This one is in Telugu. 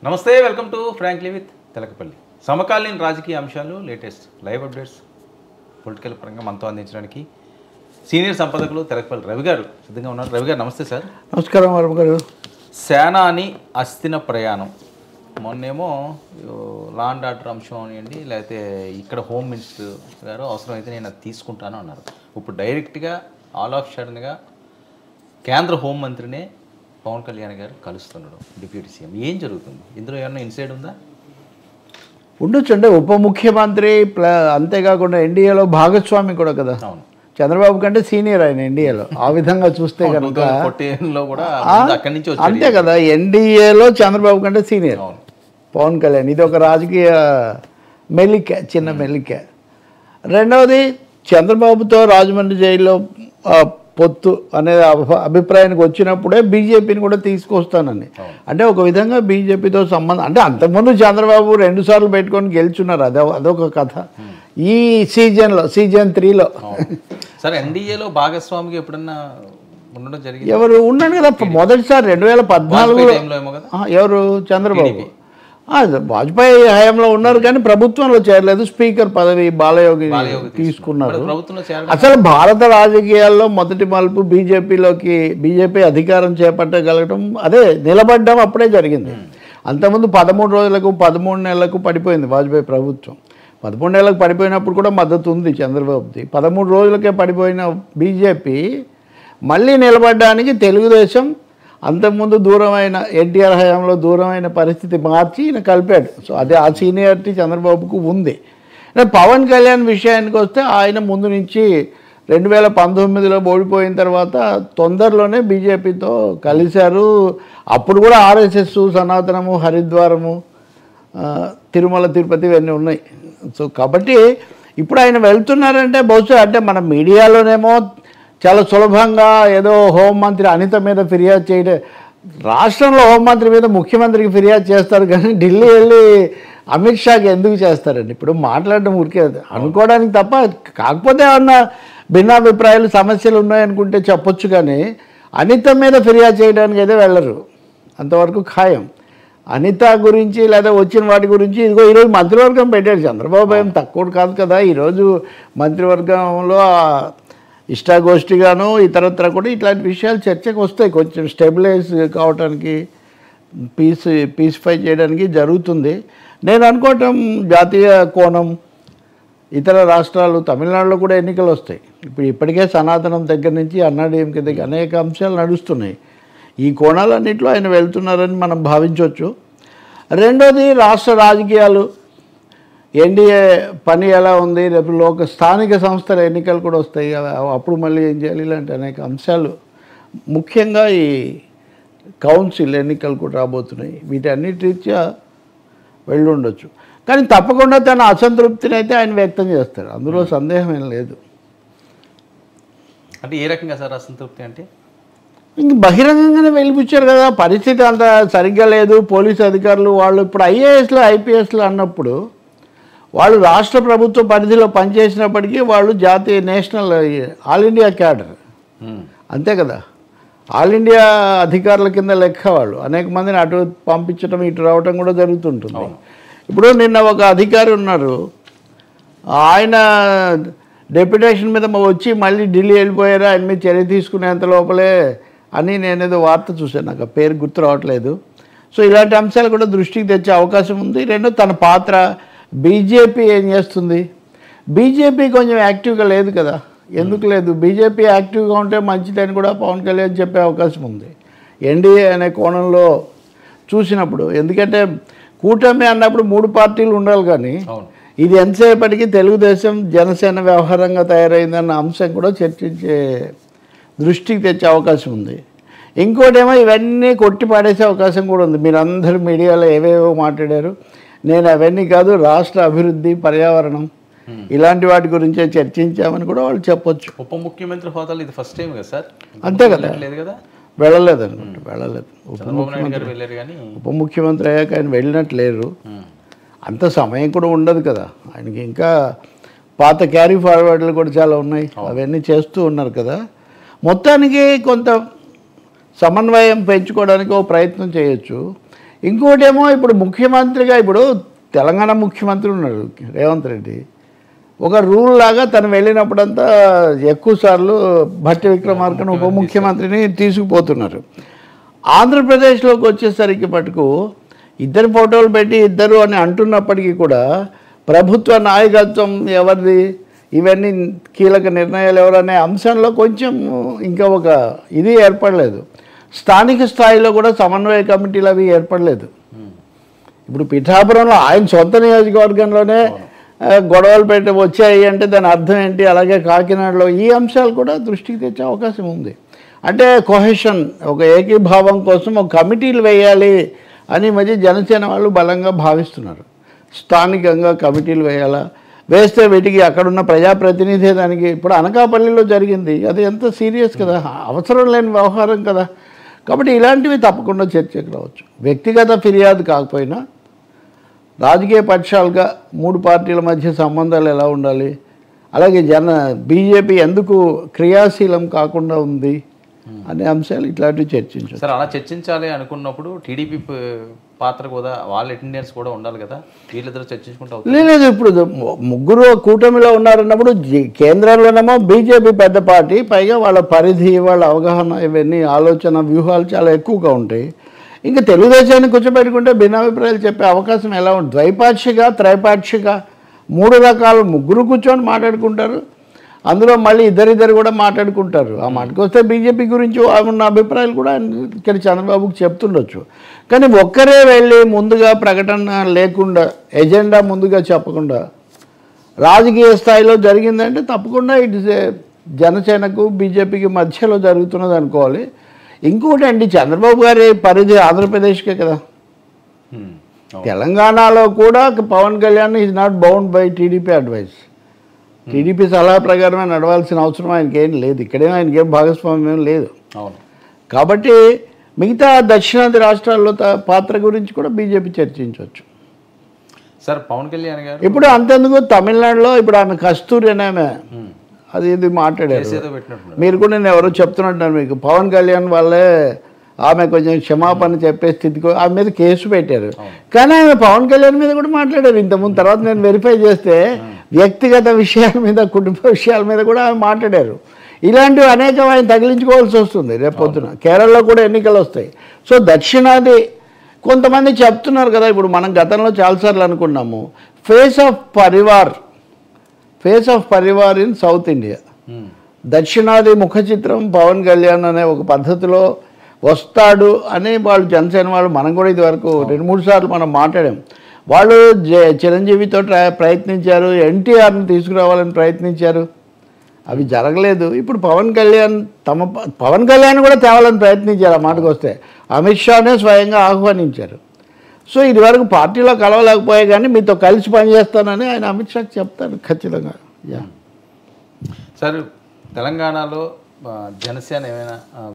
నమస్తే welcome to frankly with Telakapalli సమకాలీన రాజకీయ అంశాలు లేటెస్ట్ లైవ్ అప్డేట్స్ పొలిటికల్ పరంగా మనతో అందించడానికి సీనియర్ సంపాదకులు తెలకపల్లి రవి గారు సిద్ధంగా ఉన్నారు రవి గారు నమస్తే సార్ నమస్కారం వర్మ గారు సేనాని అస్థిన ప్రయాణం మొన్నేమో లా అండ్ ఆర్డర్ అంశం అనివ్వండి లేకపోతే ఇక్కడ హోమ్ మినిస్టర్ గారు అవసరమైతే నేను అది తీసుకుంటాను అన్నారు ఇప్పుడు డైరెక్ట్గా ఆల్ ఆఫ్ సడన్గా కేంద్ర హోంమంత్రినే పవన్ కళ్యాణ్ గారు కలుస్తున్నాడు డిప్యూటీ సీఎం ఏం జరుగుతుంది ఇందులో ఏమన్నా ఇన్సైడ్ ఉందా ఉండొచ్చు అంటే ఉప ముఖ్యమంత్రి ప్ల అంతేకాకుండా ఎన్డీఏలో భాగస్వామి కూడా కదా అవును చంద్రబాబు కంటే సీనియర్ ఆయన ఎన్డీఏలో ఆ విధంగా చూస్తే కనుక ఫోర్టీన్లో కూడా ముందు అక్కడి నుంచి వచ్చాడు అంతే కదా ఎన్డీఏలో చంద్రబాబు కంటే సీనియర్ అవును పవన్ కళ్యాణ్ ఇది ఒక రాజకీయ మెల్లిక చిన్న మెల్లిక రెండవది చంద్రబాబుతో రాజమండ్రి జైల్లో ఆ, పొత్తు అనే అభ- అభిప్రాయానికి వచ్చినప్పుడే బీజేపీని కూడా తీసుకొస్తానని అంటే ఒక విధంగా బీజేపీతో సంబంధం అంటే అంతకుముందు చంద్రబాబు రెండు సార్లు పెట్టుకొని గెలుచున్నారు అదే అదొక కథ ఈ సీజన్లో సీజన్ త్రీలో అవును సరే ఎన్డీఏలో భాగస్వామిగా ఎప్పుడన్నా ఉండడం జరిగింది ఎవరు ఉన్నాను కదా మొదటిసారి రెండు వేల పద్నాలుగులో టైంలో ఏమో కదా ఆ, ఎవరు చంద్రబాబు ఆ, వాజ్పేయి హయాంలో ఉన్నారు కానీ ప్రభుత్వంలో చేరలేదు స్పీకర్ పదవి బాలయోగి తీసుకున్నారు మరి ప్రభుత్వంలో చేరడం అసలు భారత రాజకీయాల్లో మొదటి మలుపు బీజేపీలోకి బీజేపీ అధికారం చేపట్టగలగడం అదే నిలబడ్డం అప్పుడే జరిగింది అంతకుముందు పదమూడు రోజులకు పదమూడు నెలలకు పడిపోయింది వాజ్పేయి ప్రభుత్వం పదమూడు నెలలకు పడిపోయినప్పుడు కూడా మద్దతు ఉంది చంద్రబాబుది పదమూడు రోజులకే పడిపోయిన బీజేపీ మళ్ళీ నిలబడడానికి తెలుగుదేశం అంతకుముందు దూరమైన ఎన్టీఆర్ హయాంలో దూరమైన పరిస్థితి మార్చి ఈయన కలిపాడు సో అదే ఆ సీనియారిటీ చంద్రబాబుకు ఉంది అంటే పవన్ కళ్యాణ్ విషయానికి వస్తే ఆయన ముందు నుంచి రెండు వేల పంతొమ్మిదిలో ఓడిపోయిన తర్వాత తొందరలోనే బీజేపీతో కలిశారు అప్పుడు కూడా ఆర్ఎస్ఎస్ సనాతనము హరిద్వారము ఆ, తిరుమల తిరుపతి ఇవన్నీ ఉన్నాయి సో కాబట్టి ఇప్పుడు ఆయన వెళ్తున్నారంటే బహుశా అంటే మన మీడియాలోనేమో చాలా సులభంగా ఏదో హోంమంత్రి అనిత మీద ఫిర్యాదు చేయడం రాష్ట్రంలో హోంమంత్రి మీద ముఖ్యమంత్రికి ఫిర్యాదు చేస్తారు కానీ ఢిల్లీ వెళ్ళి అమిత్ షాకి ఎందుకు చేస్తారండి ఇప్పుడు మాట్లాడడం ఊరికే అనుకోవడానికి తప్ప కాకపోతే ఏమన్నా భిన్నాభిప్రాయాలు సమస్యలు ఉన్నాయనుకుంటే చెప్పొచ్చు కానీ అనిత మీద ఫిర్యాదు చేయడానికి అయితే వెళ్ళరు అంతవరకు ఖాయం అనిత గురించి లేదా వచ్చిన వాటి గురించి ఇదిగో ఈరోజు మంత్రివర్గం పెట్టాడు చంద్రబాబు ఏం తక్కువ కాదు కదా ఈరోజు మంత్రివర్గంలో ఆ ఇష్టాగోష్ఠిగాను ఇతరత్ర కూడా ఇట్లాంటి విషయాలు చర్చకు వస్తాయి కొంచెం స్టెబిలైజ్ కావడానికి పీస్ పీస్ఫై చేయడానికి జరుగుతుంది నేను అనుకోవటం జాతీయ కోణం ఇతర రాష్ట్రాలు తమిళనాడులో కూడా ఎన్నికలు వస్తాయి ఇప్పుడు ఇప్పటికే సనాతనం దగ్గర నుంచి అన్నాడీఎంకే దగ్గర అనేక అంశాలు నడుస్తున్నాయి ఈ కోణాలన్నింటిలో ఆయన వెళ్తున్నారని మనం భావించవచ్చు రెండోది రాష్ట్ర రాజకీయాలు ఎన్డీఏ పని ఎలా ఉంది రేపు లోక స్థానిక సంస్థల ఎన్నికలు కూడా వస్తాయి అవ- అప్పుడు మళ్ళీ ఏం చేయాలి ఇలాంటి అనేక అంశాలు ముఖ్యంగా ఈ కౌన్సిల్ ఎన్నికలు కూడా రాబోతున్నాయి వీటన్నిటి రీత్యా వెళ్ళి ఉండొచ్చు కానీ తప్పకుండా తన అసంతృప్తిని అయితే ఆయన వ్యక్తం చేస్తాడు అందులో సందేహం ఏం లేదు అంటే ఏ రకంగా సార్ అసంతృప్తి అంటే ఇంక బహిరంగంగానే వెళ్ళిపించారు కదా పరిస్థితి అంత సరిగ్గా లేదు పోలీసు అధికారులు వాళ్ళు ఇప్పుడు ఐఏఎస్లు ఐపీఎస్లు అన్నప్పుడు వాళ్ళు రాష్ట్ర ప్రభుత్వ పరిధిలో పనిచేసినప్పటికీ వాళ్ళు జాతీయ national all India cadre um. అంతే కదా ఆల్ ఇండియా అధికారుల కింద లెక్క వాళ్ళు అనేక మందిని అటు పంపించడం ఇటు రావటం కూడా జరుగుతుంటుంది ఇప్పుడు నిన్న ఒక అధికారి ఉన్నారు ఆయన డెప్యుటేషన్ మీద వచ్చి మళ్ళీ ఢిల్లీ వెళ్ళిపోయారు ఆయన మీద చర్య తీసుకునేంత లోపలే అని నేనేదో వార్త చూశాను నాకు ఆ పేరు గుర్తు రావట్లేదు సో ఇలాంటి అంశాలు కూడా దృష్టికి తెచ్చే అవకాశం ఉంది రెండో తన పాత్ర బీజేపీ ఏం చేస్తుంది బీజేపీ కొంచెం యాక్టివ్గా లేదు కదా ఎందుకు లేదు బీజేపీ యాక్టివ్గా ఉంటే మంచిదని కూడా పవన్ కళ్యాణ్ చెప్పే అవకాశం ఉంది ఎన్డీఏ అనే కోణంలో చూసినప్పుడు ఎందుకంటే కూటమి అన్నప్పుడు మూడు పార్టీలు ఉండాలి కానీ అవును ఇది ఎంతసేపటికి తెలుగుదేశం జనసేన వ్యవహారంగా తయారైందన్న అంశం కూడా చర్చించే దృష్టికి తెచ్చే అవకాశం ఉంది ఇంకోటేమో ఇవన్నీ కొట్టి పాడేసే అవకాశం కూడా ఉంది మీరందరూ మీడియాలో ఏవేవో మాట్లాడారు నేను అవన్నీ కాదు రాష్ట్ర అభివృద్ధి పర్యావరణం ఇలాంటి వాటి గురించే చర్చించామని కూడా వాళ్ళు చెప్పొచ్చు ఉప ముఖ్యమంత్రి హోదాలో ఇది ఫస్ట్ టైం కదా సార్ అంతే కదా. లేదు కదా వెళ్ళలేదు అనుకుంటా వెళ్ళలేదు ఉప చంద్రబాబు నాయుడు గారు వెళ్ళారు కానీ ఉప ముఖ్యమంత్రి అయ్యాక ఆయన వెళ్ళినట్టు లేరు ఉమ్. అంత సమయం కూడా ఉండదు కదా ఆయనకి ఇంకా పాత క్యారీ ఫార్వర్డ్లు కూడా చాలా ఉన్నాయి అవన్నీ చేస్తూ ఉన్నారు కదా మొత్తానికి కొంత సమన్వయం పెంచుకోవడానికి ఓ ప్రయత్నం చేయొచ్చు ఇంకోటేమో ఇప్పుడు ముఖ్యమంత్రిగా ఇప్పుడు తెలంగాణ ముఖ్యమంత్రి ఉన్నాడు రేవంత్ రెడ్డి ఒక రూల్ లాగా తను వెళ్ళినప్పుడంతా ఎక్కువ సార్లు భట్టి విక్రమార్కను ఉప ముఖ్యమంత్రిని తీసుకుపోతున్నారు ఆంధ్రప్రదేశ్లోకి వచ్చేసరికి మటుకు ఇద్దరు ఫోటోలు పెట్టి ఇద్దరు అని అంటున్నప్పటికీ కూడా ప్రభుత్వ నాయకత్వం ఎవరిది ఇవన్నీ కీలక నిర్ణయాలు ఎవరనే అంశంలో కొంచెం ఇంకా ఒక ఇది ఏర్పడలేదు స్థానిక స్థాయిలో కూడా సమన్వయ కమిటీలు అవి ఏర్పడలేదు ఇప్పుడు పిఠాపురంలో ఆయన సొంత నియోజకవర్గంలోనే ఆ, గొడవలు పెట్టి వచ్చాయి అంటే దాని అర్థం ఏంటి అలాగే కాకినాడలో ఈ అంశాలు కూడా దృష్టికి తెచ్చే అవకాశం ఉంది అంటే కొహెషన్ ఒక ఏకీభావం కోసం ఒక కమిటీలు వేయాలి అని ఈ మధ్య జనసేన వాళ్ళు బలంగా భావిస్తున్నారు స్థానికంగా కమిటీలు వేయాలా వేస్తే వీటికి అక్కడున్న ప్రజాప్రతినిధి దానికి ఇప్పుడు అనకాపల్లిలో జరిగింది అది ఎంత సీరియస్ కదా అవసరం లేని వ్యవహారం కదా కాబట్టి ఇలాంటివి తప్పకుండా చర్చకు రావచ్చు వ్యక్తిగత ఫిర్యాదు కాకపోయినా రాజకీయ పక్షాలుగా మూడు పార్టీల మధ్య సంబంధాలు ఎలా ఉండాలి అలాగే జన బీజేపీ ఎందుకు క్రియాశీలం కాకుండా ఉంది అనే అంశాలు ఇట్లాంటివి చర్చించవచ్చు సార్ అలా చర్చించాలి అనుకున్నప్పుడు టీడీపీ పాత్ర కూడా వాళ్ళ అటెండెన్స్ కూడా ఉండాలి కదా వీళ్ళిద్దరు చర్చించుకుంటూ అవుతుంది లేదు ఇప్పుడు ము- ముగ్గురు కూటమిలో ఉన్నారన్నప్పుడు జి- కేంద్రంలోనేమో బీజేపీ పెద్ద పార్టీ పైగా వాళ్ళ పరిధి వాళ్ళ అవగాహన ఇవన్నీ ఆలోచన వ్యూహాలు చాలా ఎక్కువగా ఉంటాయి ఇంకా తెలుగుదేశాన్ని కూర్చోబెట్టుకుంటే భిన్నాభిప్రాయాలు చెప్పే అవకాశం ఎలా ఉంటుంది ద్వైపాక్షిక త్రైపాక్షిక మూడు రకాలు ముగ్గురు కూర్చొని మాట్లాడుకుంటారు అందులో మళ్ళీ ఇద్దరిద్దరు కూడా మాట్లాడుకుంటారు ఆ మాటకు వస్తే బీజేపీ గురించి ఉన్న అభిప్రాయాలు కూడా ఆయన ఇక్కడ చంద్రబాబుకి చెప్తుండొచ్చు కానీ ఒక్కరే వెళ్ళి ముందుగా ప్రకటన లేకుండా ఎజెండా ముందుగా చెప్పకుండా రాజకీయ స్థాయిలో జరిగిందంటే తప్పకుండా ఇట్ ఇస్ ఏ జనసేనకు బీజేపీకి మధ్యలో జరుగుతున్నది అనుకోవాలి ఇంకోటి అండి చంద్రబాబు గారి పరిధి ఆంధ్రప్రదేశ్కే కదా హ్మ్. అవును. తెలంగాణలో కూడా Pawan Kalyan is not bound by TDP advice TDP సలహా ప్రకారమే నడవాల్సిన అవసరం ఆయనకి ఏం లేదు ఇక్కడేం ఆయనకి ఏం భాగస్వామ్యం లేదు అవును కాబట్టి మిగతా దక్షిణాది రాష్ట్రాల్లో త- పాత్ర గురించి కూడా బీజేపీ చర్చించవచ్చు సార్ పవన్ కళ్యాణ్ గారు ఇప్పుడు అంతెందుకు తమిళనాడులో ఇప్పుడు ఆమె కస్తూరి అనే ఆమె హ్మ్. అది ఇది మాట్లాడారు కేసు ఏదో పెట్టినట్టున్నారు మీరు కూడా నేను ఎవరో చెప్తున్నట్టున్నారు మీకు పవన్ కళ్యాణ్ వాళ్ళే ఆమె కొంచెం క్షమాపణ చెప్పే స్థితికి ఆమె మీద కేసు పెట్టారు కానీ ఆమె పవన్ కళ్యాణ్ మీద కూడా మాట్లాడారు ఇంతకుముందు తర్వాత నేను వెరిఫై చేస్తే వ్యక్తిగత విషయాల మీద కుటుంబ విషయాల మీద కూడా ఆమె మాట్లాడారు ఇలాంటివి అనేకం ఆయన తగిలించుకోవాల్సి వస్తుంది రేపు పొద్దున కేరళలో కూడా ఎన్నికలు వస్తాయి సో దక్షిణాది కొంతమంది చెప్తున్నారు కదా ఇప్పుడు మనం గతంలో చాలాసార్లు అనుకున్నాము face of Parivar face of Parivar in South India hmm. దక్షిణాది ముఖ చిత్రం పవన్ కళ్యాణ్ అనే ఒక పద్ధతిలో వస్తాడు అని వాళ్ళు జనసేన వాళ్ళు మనం కూడా ఇదివరకు రెండు మూడు సార్లు మనం మాట్లాడాం వాళ్ళు జ- చిరంజీవితో ట్రై- ప్రయత్నించారు ఎన్టీఆర్ని తీసుకురావాలని ప్రయత్నించారు అవి జరగలేదు ఇప్పుడు పవన్ కళ్యాణ్ తమ ప- పవన్ కళ్యాణ్ కూడా తేవాలని ప్రయత్నించారు ఆ మాటకు వస్తే అమిత్ షానే స్వయంగా ఆహ్వానించారు సో ఇది వరకు పార్టీలో కలవలేకపోయా కానీ మీతో కలిసి పనిచేస్తానని ఆయన అమిత్ షాకి చెప్తారు ఖచ్చితంగా యా సార్ తెలంగాణలో ఆ, జనసేన ఏమైనా ఆ,